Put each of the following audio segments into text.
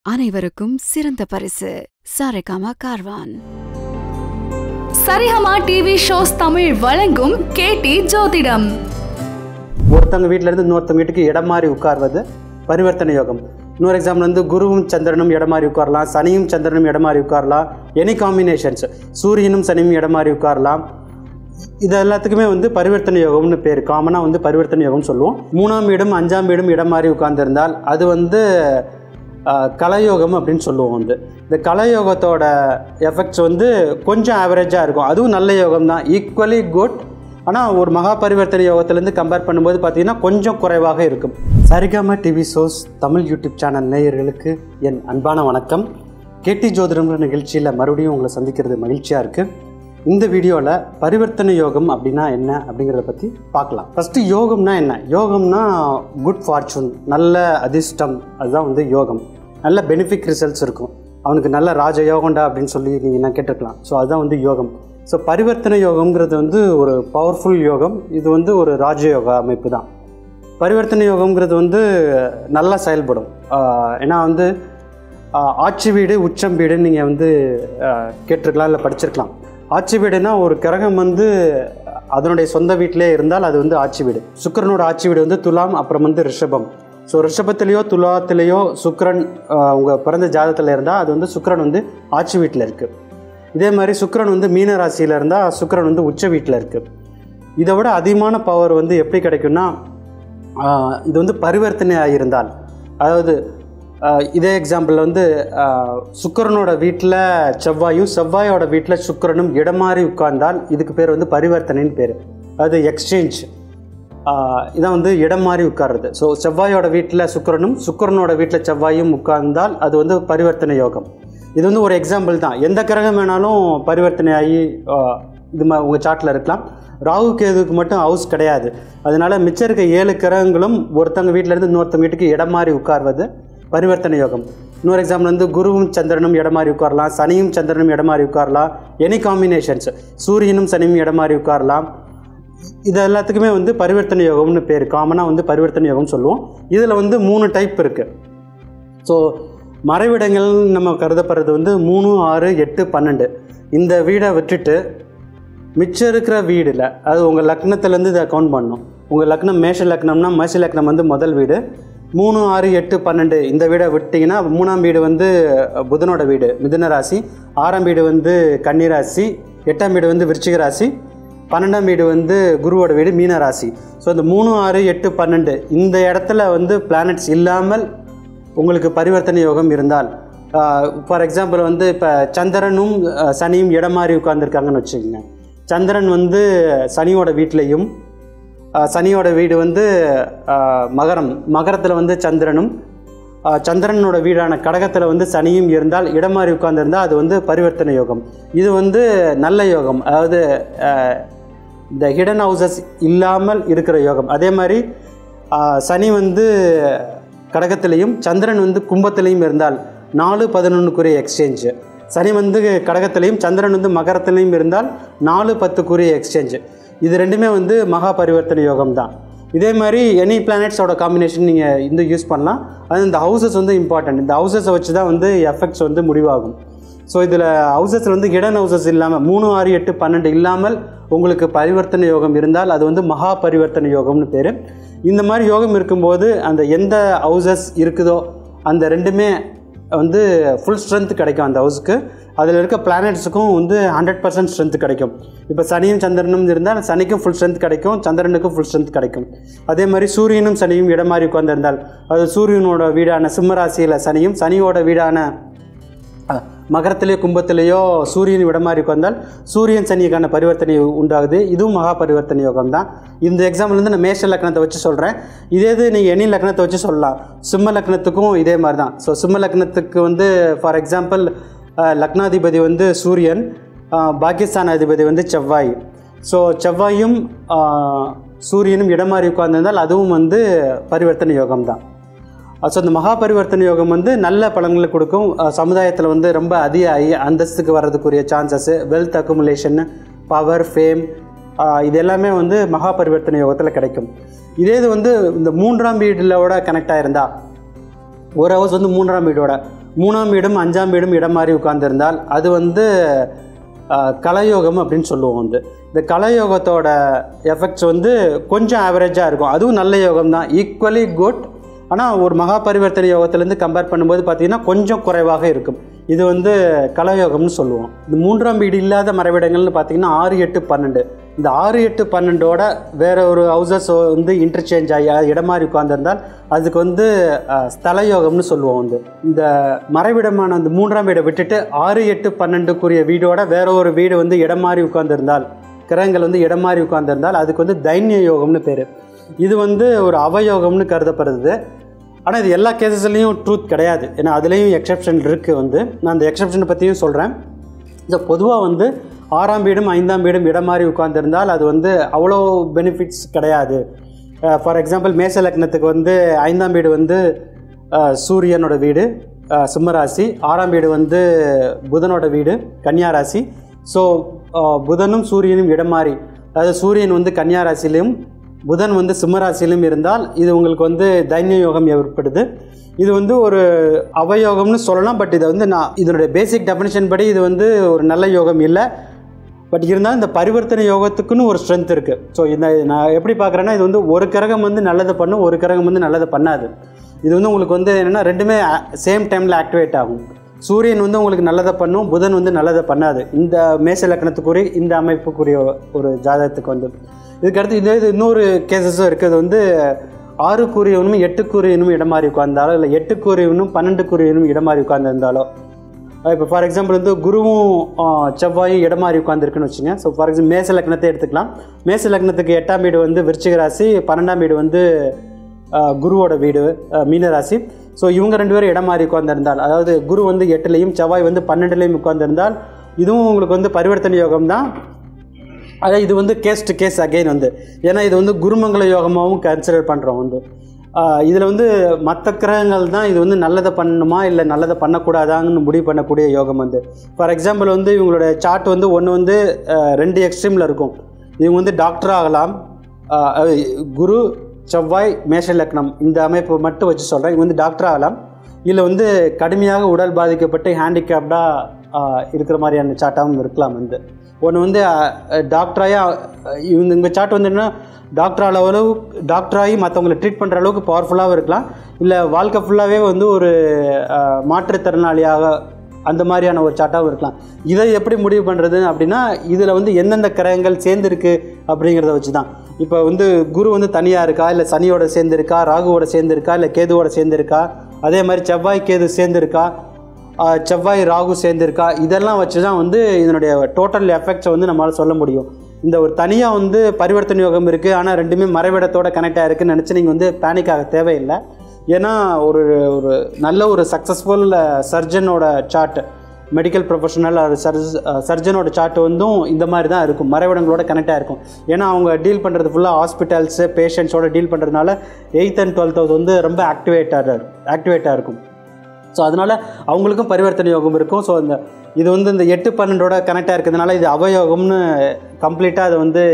அனைவருக்கும் சிறந்த பரிசு சாரேகாமா கார்வான் சரிகமா டிவி ஷோஸ் தமிழ் வழங்கும் கேடி ஜோதிடம் ஒருத்தவங்க வீட்ல இருந்து இன்னொருத்தவங்க வீட்டுக்கு இடம் மாறி உட்கார்வது பரிவர்த்தனை யோகம் இன்னொரு எக்ஸாம்பிள் வந்து குருவும் சந்திரனும் இடம் மாறி உட்காரலாம் சனியும் சந்திரனும் இடம் மாறி உட்காரலாம் எனி காம்பினேஷன்ஸ் சூரியனும் சனியும் இடம் மாறி உட்காரலாம் இது எல்லாத்துக்குமே வந்து பரிவர்த்தனை யோகம்னு பேர் காமனாக வந்து பரிவர்த்தனை யோகம்னு சொல்லுவோம் மூணாம் வீடும் அஞ்சாம் வீடும் இடம் மாறி உட்கார்ந்திருந்தால் அது வந்து ஆஹ், கலயோகம் அப்படின்னு சொல்லுவோம் வந்து இந்த கலயோகத்தோட எஃபெக்ட்ஸ் வந்து கொஞ்சம் ஆவரேஜாக இருக்கும் அதுவும் நல்ல யோகம் தான் ஈக்குவலி குட் ஆனால் ஒரு மகா பரிவர்த்தனை யோகத்திலேருந்து கம்பேர் பண்ணும்போது பார்த்தீங்கன்னா கொஞ்சம் குறைவாக இருக்கும் Saregama TV shows Tamil YouTube channel நேயர்களுக்கு என் அன்பான வணக்கம் கேட்டி ஜோதிடம்ன்ற நிகழ்ச்சியில் மறுபடியும் உங்களை சந்திக்கிறது மகிழ்ச்சியாக இருக்குது இந்த வீடியோவில் பரிவர்த்தனை யோகம் அப்படின்னா என்ன அப்படிங்கிறத பற்றி பார்க்கலாம் ஃபஸ்ட்டு யோகம்னா என்ன யோகம்னா குட் ஃபார்ச்சூன் நல்ல அதிர்ஷ்டம் அதுதான் வந்து யோகம் நல்ல பெனிஃபிக் ரிசல்ட்ஸ் இருக்கும் அவனுக்கு நல்ல ராஜ யோகம்டா அப்படின்னு சொல்லி நீங்கள் என்ன கேட்டிருக்கலாம் ஸோ அதுதான் வந்து யோகம் ஸோ பரிவர்த்தனை யோகம்ங்கிறது வந்து ஒரு பவர்ஃபுல் யோகம் இது வந்து ஒரு ராஜயோக அமைப்பு தான் பரிவர்த்தனை யோகம்ங்கிறது வந்து நல்லா செயல்படும் ஆஹ் ஏன்னா வந்து ஆஹ் ஆட்சி வீடு உச்சம் வீடுன்னு நீங்கள் வந்து ஆஹ் கேட்டிருக்கலாம் இல்லை படிச்சிருக்கலாம் ஆட்சி வீடுனா ஒரு கிரகம் வந்து அதனுடைய சொந்த வீட்டிலே இருந்தால் அது வந்து ஆட்சி வீடு சுக்கிரனோட ஆட்சி வீடு வந்து துலாம் அப்புறம் வந்து ரிஷபம் ஸோ ரிஷபத்திலேயோ துலாத்திலேயோ சுக்கிரன் உங்கள் பிறந்த ஜாதகத்தில் இருந்தால் அது வந்து சுக்கிரன் வந்து ஆட்சி வீட்டில் இருக்குது இதே மாதிரி சுக்கிரன் வந்து மீன ராசியில் இருந்தால் சுக்கிரன் வந்து உச்ச வீட்டில் இருக்குது இதை விட அதிகமான பவர் வந்து எப்படி கிடைக்கும்னா ஆஹ் இது வந்து பரிவர்த்தனை ஆகியிருந்தால் அதாவது ஆஹ் இதே எக்ஸாம்பிள் வந்து ஆஹ் சுக்கிரனோட வீட்டில் செவ்வாயும் செவ்வாயோட வீட்டில் சுக்கிரனும் இடமாறி உட்கார்ந்தால் இதுக்கு பேர் வந்து பரிவர்த்தனைன்னு பேர் அது எக்ஸ்சேஞ்ச் இதான் வந்து இடம் மாறி உட்கார்றது ஸோ செவ்வாயோட வீட்டில் சுக்கிரனும் சுக்கிரனோட வீட்டில் செவ்வாயும் உட்கார்ந்தால் அது வந்து பரிவர்த்தனை யோகம் இது வந்து ஒரு எக்ஸாம்பிள் தான் எந்த கிரகம் வேணாலும் பரிவர்த்தனை ஆகி ஆஹ் இது மா உங்கள் சார்ட்டில் இருக்கலாம் ராகு கேதுக்கு மட்டும் ஹவுஸ் கிடையாது அதனால மிச்சம் இருக்க ஏழு கிரகங்களும் ஒருத்தவங்க வீட்டிலேருந்து இன்னொருத்தவங்க வீட்டுக்கு இடம் மாறி உட்கார்வது பரிவர்த்தனை யோகம் இன்னொரு எக்ஸாம்பிள் வந்து குருவும் சந்திரனும் இடம் மாறி உட்காரலாம் சனியும் சந்திரனும் இடம் மாறி உட்காரலாம் எனி காம்பினேஷன்ஸ் சூரியனும் சனியும் இடம் மாறி உட்காரலாம் இது எல்லாத்துக்குமே வந்து பரிவர்த்தனை யோகம்னு பேர் காமனாக வந்து பரிவர்த்தனை யோகம்னு சொல்லுவோம் இதில் வந்து மூணு டைப் இருக்குது ஸோ மறைவிடங்கள் நம்ம கருதப்படுறது வந்து மூணு ஆறு எட்டு பன்னெண்டு இந்த வீடை விட்டுட்டு மிச்சம் இருக்கிற வீடில் அது உங்கள் லக்னத்துலேருந்து இதை கவுண்ட் பண்ணணும் உங்கள் லக்னம் மேஷ லக்னம்னா மேஷ லக்னம் வந்து முதல் வீடு மூணு ஆறு எட்டு பன்னெண்டு இந்த வீடை விட்டிங்கன்னா மூணாம் வீடு வந்து புதனோட வீடு மிதுன ராசி ஆறாம் வீடு வந்து கன்னி ராசி எட்டாம் வீடு வந்து விருச்சிக ராசி பன்னெண்டாம் வீடு வந்து குருவோட வீடு மீன ராசி ஸோ இந்த மூணு ஆறு எட்டு பன்னெண்டு இந்த இடத்துல வந்து பிளானட்ஸ் இல்லாமல் உங்களுக்கு பரிவர்த்தனை யோகம் இருந்தால் ஃபார் எக்ஸாம்பிள் வந்து இப்போ சந்திரனும் அஹ், சனியும் இடம் மாறி உட்கார்ந்துருக்காங்கன்னு வச்சுக்கோங்க சந்திரன் வந்து சனியோட வீட்லேயும் அஹ், சனியோட வீடு வந்து அஹ், மகரம் மகரத்தில் வந்து சந்திரனும் அஹ், சந்திரனோட வீடான கடகத்தில் வந்து சனியும் இருந்தால் இடம் மாறி உட்கார்ந்திருந்தால் அது வந்து பரிவர்த்தனை யோகம் இது வந்து நல்ல யோகம் அதாவது அஹ், இந்த ஹிடன் ஹவுசஸ் இல்லாமல் இருக்கிற யோகம் அதே மாதிரி ஆஹ், சனி வந்து கடகத்திலையும் சந்திரன் வந்து கும்பத்திலையும் இருந்தால் நாலு பதினொன்றுக்குரிய எக்ஸ்சேஞ்சு சனி வந்து கடகத்திலையும் சந்திரன் வந்து மகரத்திலையும் இருந்தால் நாலு பத்துக்குரிய எக்ஸ்சேஞ்சு இது ரெண்டுமே வந்து மகா பரிவர்த்தனை யோகம் தான் இதே மாதிரி எனி பிளானட்ஸோட காம்பினேஷன் நீங்கள் இந்த யூஸ் பண்ணலாம் அது இந்த ஹவுசஸ் வந்து இம்பார்ட்டன்ட் இந்த ஹவுசஸை வச்சு தான் வந்து எஃபெக்ட்ஸ் வந்து முடிவாகும் ஸோ இதில் ஹவுசஸில் வந்து ஹிடன் ஹவுசஸ் இல்லாமல் மூணு ஆறு எட்டு பன்னெண்டு இல்லாமல் உங்களுக்கு பரிவர்த்தனை யோகம் இருந்தால் அது வந்து மகா பரிவர்த்தனை யோகம்னு பேர் இந்த மாதிரி யோகம் இருக்கும்போது அந்த எந்த ஹவுசஸ் இருக்குதோ அந்த ரெண்டுமே வந்து ஃபுல் ஸ்ட்ரென்த் கிடைக்கும் அந்த ஹவுஸுக்கு அதில் இருக்க பிளானட்ஸுக்கும் வந்து ஹண்ட்ரட் பர்சன்ட் ஸ்ட்ரென்த் கிடைக்கும் இப்போ சனியும் சந்திரனும் இருந்தால் சனிக்கும் ஃபுல் ஸ்ட்ரென்த் கிடைக்கும் சந்திரனுக்கும் ஃபுல் ஸ்ட்ரென்த் கிடைக்கும் அதே மாதிரி சூரியனும் சனியும் இடம் மாறி உட்கார்ந்திருந்தால் அது சூரியனோட வீடான சிம்ம ராசியில் சனியும் சனியோட வீடான அஹ், மகரத்திலேயோ கும்பத்திலேயோ சூரியன் விட மாதிரி உட்கார்ந்தால் சூரியன் சனிக்கான பரிவர்த்தனை உண்டாகுது இதுவும் மகா பரிவர்த்தனை யோகம் தான் இந்த எக்ஸாம்பிள் வந்து நான் மேஷ லக்னத்தை வச்சு சொல்கிறேன் இதே இது நீங்கள் எனி லக்னத்தை வச்சு சொல்லலாம் சிம்ம லக்னத்துக்கும் இதே மாதிரி தான் ஸோ சிம்ம லக்னத்துக்கு வந்து ஃபார் எக்ஸாம்பிள் லக்னாதிபதி வந்து சூரியன் அஹ், பாகிஸ்தான் அதிபதி வந்து செவ்வாய் ஸோ செவ்வாயும் அஹ், சூரியனும் இடமாறி உட்கார்ந்திருந்தால் அதுவும் வந்து பரிவர்த்தனை யோகம் தான் ஸோ இந்த மகா பரிவர்த்தனை யோகம் வந்து நல்ல பலன்களை கொடுக்கும் சமுதாயத்தில் வந்து ரொம்ப அதிக ஐ- அந்தஸ்துக்கு வர்றதுக்குரிய chances wealth accumulation power fame இது எல்லாமே வந்து மகா பரிவர்த்தனை யோகத்தில் கிடைக்கும் இதே இது வந்து இந்த மூன்றாம் வீடிலோட கனெக்ட் ஆயிருந்தா ஒரு ஹவுஸ் வந்து மூன்றாம் வீடோட மூணாம் வீடும் அஞ்சாம் வீடும் இடம் மாறி உட்கார்ந்திருந்தால் அது வந்து ஆஹ், கலயோகம் அப்படின்னு சொல்லுவோம் வந்து இந்த கலயோகத்தோட எஃபெக்ட்ஸ் வந்து கொஞ்சம் ஆவரேஜாக இருக்கும் அதுவும் நல்ல யோகம் தான் ஈக்குவலி குட் ஆனால் ஒரு மகா பரிவர்த்தனை யோகத்திலேருந்து கம்பேர் பண்ணும்போது பார்த்தீங்கன்னா கொஞ்சம் குறைவாக இருக்கும் இது வந்து கலயோகம்னு சொல்லுவோம் இந்த மூன்றாம் வீடு இல்லாத மறைவிடங்கள்னு பார்த்தீங்கன்னா ஆறு எட்டு பன்னெண்டு இந்த ஆறு எட்டு பன்னெண்டோட வேற ஒரு ஹவுசஸ் வந்து இன்டர்சேஞ்ச் ஆகி அது இடம் மாறி உட்கார்ந்திருந்தால் அதுக்கு வந்து அஹ், ஸ்தல யோகம்னு சொல்லுவோம் வந்து இந்த மறைவிடமான அந்த மூன்றாம் வீடை விட்டுட்டு ஆறு எட்டு பன்னெண்டுக்குரிய வீடோட வேற ஒரு வீடு வந்து இடம் மாறி உட்கார்ந்திருந்தால் கிரகங்கள் வந்து இடம் மாறி உட்கார்ந்திருந்தால் அதுக்கு வந்து தைன்ய யோகம்னு பேர் இது வந்து ஒரு அவயோகம்னு கருதப்படுது ஆனால் இது எல்லா கேசஸ்லையும் ட்ரூத் கிடையாது ஏன்னா அதுலேயும் எக்ஸெப்ஷன் இருக்குது வந்து நான் அந்த எக்ஸெப்ஷனை பற்றியும் சொல்கிறேன் இந்த பொதுவாக வந்து ஆறாம் வீடும் ஐந்தாம் வீடும் இடம் மாறி உட்கார்ந்திருந்தால் அது வந்து அவ்வளோ பெனிஃபிட்ஸ் கிடையாது ஃபார் எக்ஸாம்பிள் மேச லக்னத்துக்கு வந்து ஐந்தாம் வீடு வந்து அஹ், சூரியனோட வீடு அஹ், சிம்மராசி ஆறாம் வீடு வந்து புதனோட வீடு கன்னியா ராசி ஸோ புதனும் சூரியனும் இடம் மாறி அதாவது சூரியன் வந்து கன்னியா ராசியிலையும் புதன் வந்து சிம்மராசியிலும் இருந்தால் இது உங்களுக்கு வந்து தைன்ய யோகம் ஏற்படுது இது வந்து ஒரு அவயோகம்னு சொல்லலாம் பட் இதை வந்து நான் இதனுடைய பேசிக் டெஃபினேஷன் படி இது வந்து ஒரு நல்ல யோகம் இல்லை பட் இருந்தாலும் இந்த பரிவர்த்தனை யோகத்துக்குன்னு ஒரு ஸ்ட்ரென்த் இருக்குது ஸோ இந்த நான் எப்படி பார்க்குறேன்னா இது வந்து ஒரு கிரகம் வந்து நல்லதை பண்ணும் ஒரு கிரகம் வந்து நல்லதை பண்ணாது இது வந்து உங்களுக்கு வந்து என்னென்னா ரெண்டுமே சேம் டைமில் ஆக்டிவேட் ஆகும் சூரியன் வந்து உங்களுக்கு நல்லதை பண்ணும் புதன் வந்து நல்லதை பண்ணாது இந்த மேச லக்கணத்துக்குரிய இந்த அமைப்புக்குரிய ஒரு ஜாதகத்துக்கு வந்து இதுக்கடுத்து இதே இது இன்னொரு கேசஸும் இருக்குது அது வந்து ஆறுக்குரியவனும் எட்டுக்குரியவனும் இடம் மாறி உட்கார்ந்தாலோ இல்லை எட்டுக்குரியவனும் பன்னெண்டுக்குரியவனும் இடம் மாறி உட்கார்ந்திருந்தாலோ இப்போ ஃபார் எக்ஸாம்பிள் வந்து குருவும் ஆ, செவ்வாயும் இடம் மாறி உட்காந்துருக்குன்னு வச்சுங்க ஸோ ஃபார் எக்ஸாம்பிள் மேச லக்னத்தை எடுத்துக்கலாம் மேச லக்னத்துக்கு எட்டாம் வீடு வந்து விருச்சிக ராசி பன்னெண்டாம் வீடு வந்து ஆ, குருவோட வீடு ஆ, மீன ராசி ஸோ இவங்க ரெண்டு பேரும் இடம் மாறி உட்கார்ந்திருந்தால் அதாவது குரு வந்து எட்டுலேயும் செவ்வாய் வந்து பன்னெண்டுலேயும் உட்கார்ந்திருந்தால் இதுவும் உங்களுக்கு வந்து பரிவர்த்தனை யோகம் தான் அதாவது இது வந்து கேஸ் டு கேஸ் அகைன் வந்து ஏன்னா இது வந்து குருமங்கல யோகமாகவும் கன்சிடர் பண்ணுறோம் வந்து இதில் வந்து மற்ற கிரகங்கள் தான் இது வந்து நல்லதை பண்ணணுமா இல்லை நல்லதை பண்ணக்கூடாதான்னு முடிவு பண்ணக்கூடிய யோகம் வந்து ஃபார் எக்ஸாம்பிள் வந்து இவங்களோட சார்ட் வந்து ஒன்று வந்து ஆஹ், ரெண்டு எக்ஸ்ட்ரீமில் இருக்கும் இவங்க வந்து டாக்டர் ஆகலாம் ஆஹ், அது குரு செவ்வாய் மேஷ லக்னம் இந்த அமைப்பு மட்டும் வச்சு சொல்கிறேன் இவங்க வந்து டாக்டர் ஆகலாம் இல்லை வந்து கடுமையாக உடல் பாதிக்கப்பட்டு ஹேண்டிகேப்டாக இருக்கிற மாதிரியான சாட்டாகவும் இருக்கலாம் வந்து ஒன்று வந்து டாக்டராயா இவங்க இந்த சாட் வந்து என்ன டாக்டர் அளவு டாக்டராகி மற்றவங்களை ட்ரீட் பண்ணுற அளவுக்கு பவர்ஃபுல்லாகவும் இருக்கலாம் இல்லை வாழ்க்கை ஃபுல்லாகவே வந்து ஒரு அஹ், மாற்றுத்திறனாளியாக அந்த மாதிரியான ஒரு சாட்டாகவும் இருக்கலாம் இதை எப்படி முடிவு பண்ணுறது அப்படின்னா இதில் வந்து எந்தெந்த கிரகங்கள் சேர்ந்துருக்கு அப்படிங்கிறத வச்சு தான் இப்போ வந்து குரு வந்து தனியாக இருக்கா இல்லை சனியோட சேர்ந்துருக்கா ராகுவோட சேர்ந்துருக்கா இல்லை கேதுவோட சேர்ந்துருக்கா அதே மாதிரி செவ்வாய் கேது சேர்ந்துருக்கா ஆஹ் செவ்வாய் ராகு சேர்ந்துருக்கா இதெல்லாம் வச்சு தான் வந்து இதனுடைய டோட்டல் எஃபெக்ட்ஸை வந்து நம்மளால் சொல்ல முடியும் இந்த ஒரு தனியாக வந்து பரிவர்த்தனை யோகம் இருக்குது ஆனால் ரெண்டுமே மறைவிடத்தோட கனெக்ட் ஆகிருக்குன்னு நினச்சி நீங்கள் வந்து பேனிக் ஆக தேவையில்லை ஏன்னா ஒரு ஒரு நல்ல ஒரு சக்ஸஸ்ஃபுல் சர்ஜனோட சார்ட் மெடிக்கல் ப்ரொஃபஷனல் அது சர்ஜ் சர்ஜனோட சார்ட் வந்தும் இந்த மாதிரி தான் இருக்கும் மறைவிடங்களோட கனெக்டாக இருக்கும் ஏன்னா அவங்க டீல் பண்ணுறது ஃபுல்லாக ஹாஸ்பிட்டல்ஸு பேஷண்ட்ஸோட டீல் பண்ணுறதுனால எயித் அண்ட் டுவெல்த் வந்து ரொம்ப ஆக்டிவேட்டாக ஆக்டிவேட்டாக இருக்கும் ஸோ அதனால் அவங்களுக்கும் பரிவர்த்தனை யோகம் இருக்கும் ஸோ இந்த இது வந்து இந்த எட்டு பன்னெண்டோட கனெக்டாக இருக்கிறதுனால இது அவயோகம்னு கம்ப்ளீட்டாக அதை வந்து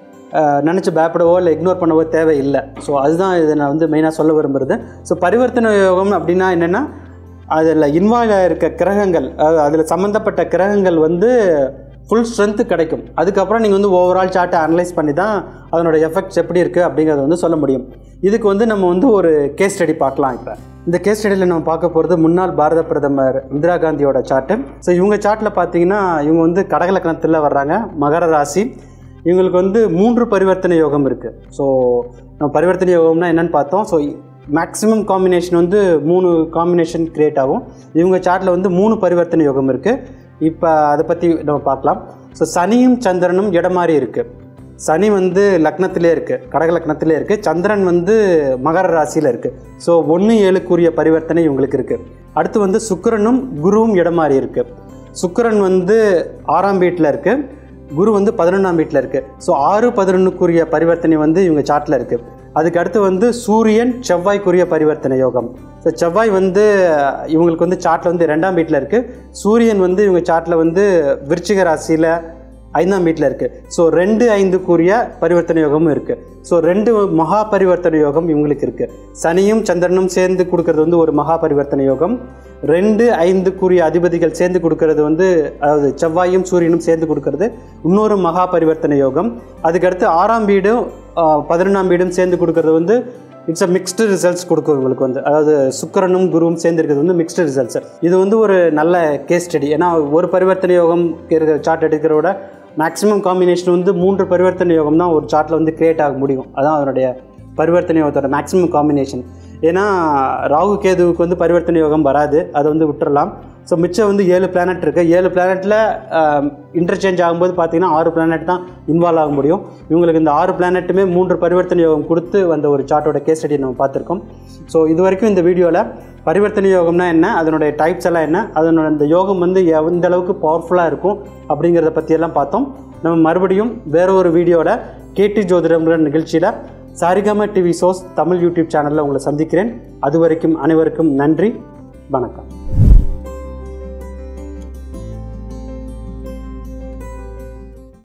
நினச்சி பயப்படவோ இல்லை இக்னோர் பண்ணவோ தேவையில்லை ஸோ அதுதான் இதை நான் வந்து மெயினாக சொல்ல விரும்புகிறது ஸோ பரிவர்த்தனை யோகம் அப்படின்னா என்னென்னா அதில் இன்வால்வ் ஆகிருக்க கிரகங்கள் அதாவது அதில் சம்மந்தப்பட்ட கிரகங்கள் வந்து ஃபுல் ஸ்ட்ரென்த்து கிடைக்கும் அதுக்கப்புறம் நீங்கள் வந்து ஓவரால் சார்ட்டை அனலைஸ் பண்ணி தான் அதனோட எஃபெக்ட்ஸ் எப்படி இருக்குது அப்படிங்கிறத வந்து சொல்ல முடியும் இதுக்கு வந்து நம்ம வந்து ஒரு கேஸ் ஸ்டடி பார்க்கலாம் இப்போ இந்த கேஸ் ஸ்டடியில் நம்ம பார்க்க போகிறது முன்னாள் பாரத பிரதமர் இந்திரா காந்தியோட சார்ட்டு ஸோ இவங்க சார்ட்டில் பார்த்தீங்கன்னா இவங்க வந்து கடகலக்கணத்தில் வர்றாங்க மகர ராசி இவங்களுக்கு வந்து மூன்று பரிவர்த்தனை யோகம் இருக்குது ஸோ நம்ம பரிவர்த்தனை யோகம்னா என்னன்னு பார்த்தோம் ஸோ மேக்ஸிமம் காம்பினேஷன் வந்து மூணு காம்பினேஷன் கிரியேட் ஆகும் இவங்க சார்ட்டில் வந்து மூணு பரிவர்த்தனை யோகம் இருக்குது இப்போ அதை பற்றி நம்ம பார்க்கலாம் ஸோ சனியும் சந்திரனும் இடம் மாறி இருக்குது சனி வந்து லக்னத்திலே இருக்குது கடக லக்னத்திலே இருக்குது சந்திரன் வந்து மகர ராசியில் இருக்குது ஸோ ஒன்று ஏழுக்குரிய பரிவர்த்தனை இவங்களுக்கு இருக்குது அடுத்து வந்து சுக்கிரனும் குருவும் இடம் மாறி இருக்குது சுக்கிரன் வந்து ஆறாம் வீட்டில் இருக்குது குரு வந்து பதினொன்றாம் வீட்டில் இருக்குது ஸோ ஆறு பதினொன்றுக்குரிய பரிவர்த்தனை வந்து இவங்க சார்ட்டில் இருக்குது அதுக்கு அடுத்து வந்து சூரியன் செவ்வாய்க்குரிய பரிவர்த்தனை யோகம் ஸோ செவ்வாய் வந்து இவங்களுக்கு வந்து சார்ட்டில் வந்து ரெண்டாம் வீட்டில் இருக்குது சூரியன் வந்து இவங்க சார்ட்டில் வந்து விருச்சிக ராசியில் ஐந்தாம் வீட்டில் இருக்குது ஸோ ரெண்டு ஐந்துக்குரிய பரிவர்த்தனை யோகமும் இருக்குது ஸோ ரெண்டு மகா பரிவர்த்தனை யோகம் இவங்களுக்கு இருக்குது சனியும் சந்திரனும் சேர்ந்து கொடுக்கறது வந்து ஒரு மகா பரிவர்த்தனை யோகம் ரெண்டு ஐந்துக்குரிய அதிபதிகள் சேர்ந்து கொடுக்கறது வந்து அதாவது செவ்வாயும் சூரியனும் சேர்ந்து கொடுக்கறது இன்னொரு மகா பரிவர்த்தனை யோகம் அதுக்கடுத்து ஆறாம் வீடும் ஆஹ், பதினொன்றாம் வீடும் சேர்ந்து கொடுக்கறது வந்து இட்ஸ் அ மிக்ஸ்டு ரிசல்ட்ஸ் கொடுக்கும் உங்களுக்கு வந்து அதாவது சுக்கிரனும் குருவும் சேர்ந்து இருக்கிறது வந்து மிக்ஸ்டு ரிசல்ட்ஸ் இது வந்து ஒரு நல்ல கேஸ் ஸ்டடி ஏன்னா ஒரு பரிவர்த்தனை யோகம் இருக்கிற சார்ட் எடுக்கிறத விட மேக்ஸிமம் காம்பினேஷன் வந்து மூன்று பரிவர்த்தனை யோகம் தான் ஒரு சார்ட்டில் வந்து கிரியேட் ஆக முடியும் அதான் அதனுடைய பரிவர்த்தனை யோகத்தோட மேக்ஸிமம் காம்பினேஷன் ஏன்னா ராகு கேதுவுக்கு வந்து பரிவர்த்தனை யோகம் வராது அதை வந்து விட்டுறலாம் ஸோ மிச்சம் வந்து ஏழு பிளானட் இருக்குது ஏழு பிளானட்டில் இன்டர்சேஞ்ச் ஆகும்போது பார்த்தீங்கன்னா ஆறு பிளானட் தான் இன்வால்வ் ஆக முடியும் இவங்களுக்கு இந்த ஆறு பிளானட்டுமே மூன்று பரிவர்த்தனை யோகம் கொடுத்து வந்த ஒரு சார்ட்டோட கேஸ் ஸ்டடி நம்ம பார்த்துருக்கோம் ஸோ இது வரைக்கும் இந்த வீடியோவில் பரிவர்த்தனை யோகம்னா என்ன அதனுடைய டைப்ஸ் எல்லாம் என்ன அதனோட இந்த யோகம் வந்து எந்த அளவுக்கு பவர்ஃபுல்லாக இருக்கும் அப்படிங்கிறத பற்றியெல்லாம் பார்த்தோம் நம்ம மறுபடியும் வேற ஒரு வீடியோவில் கேடி ஜோதிடம்ங்கிற நிகழ்ச்சியில் Saregama TV shows Tamil YouTube சேனலில் உங்களை சந்திக்கிறேன் அது வரைக்கும் அனைவருக்கும் நன்றி வணக்கம்